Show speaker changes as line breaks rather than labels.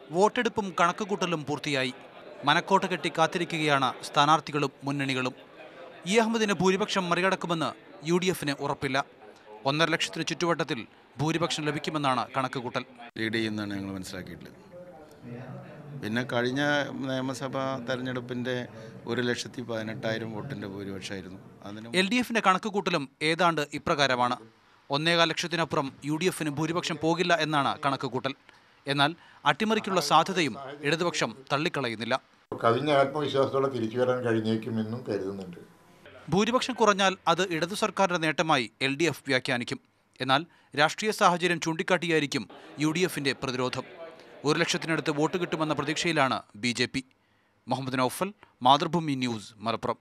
വോട്ടെടുപ്പും കണക്കുകൂട്ടലും പൂർത്തിയായി മനക്കോട്ട കെട്ടി കാത്തിരിക്കുകയാണ് സ്ഥാനാർത്ഥികളും മുന്നണികളും ഇ അഹമ്മദിന് ഭൂരിപക്ഷം മറികടക്കുമെന്ന് യു ഡി എഫിന് ഉറപ്പില്ല ഒന്നര ലക്ഷത്തിന് ചുറ്റുവട്ടത്തിൽ ഭൂരിപക്ഷം ലഭിക്കുമെന്നാണ് കണക്കുകൂട്ടൽ
ലീഡ് ചെയ്യുന്നതാണ് ഞങ്ങൾ മനസ്സിലാക്കിയിട്ടുള്ളത് പിന്നെ കഴിഞ്ഞ നിയമസഭാ തെരഞ്ഞെടുപ്പിൻ്റെ ഒരു ലക്ഷത്തി പതിനെട്ടായിരം വോട്ടിൻ്റെ ഭൂരിപക്ഷമായിരുന്നു അതിന്
എൽ ഡി എഫിന്റെ കണക്കുകൂട്ടലും ഏതാണ്ട് ഇപ്രകാരമാണ് ഒന്നേകാൽ ലക്ഷത്തിനപ്പുറം യു ഡി എഫിന് ഭൂരിപക്ഷം പോകില്ല എന്നാണ് കണക്കുകൂട്ടൽ എന്നാൽ അട്ടിമറിക്കുള്ള സാധ്യതയും ഇടതുപക്ഷം തള്ളിക്കളയുന്നില്ല
കവിഞ്ഞ ആത്മവിശ്വാസത്തോടെ തിരിച്ചു വരാൻ കഴിഞ്ഞേക്കുമെന്നും കരുതുന്നുണ്ട്
ഭൂരിപക്ഷം കുറഞ്ഞാൽ അത് ഇടതു സർക്കാരിന്റെ നേട്ടമായി എൽ ഡി എഫ് വ്യാഖ്യാനിക്കും എന്നാൽ രാഷ്ട്രീയ സാഹചര്യം ചൂണ്ടിക്കാട്ടിയായിരിക്കും യു ഡി എഫിന്റെ പ്രതിരോധം ഒരു ലക്ഷത്തിനടുത്ത് വോട്ട് കിട്ടുമെന്ന പ്രതീക്ഷയിലാണ് B J P Muhammad Naufal Mathrubhumi news Malappuram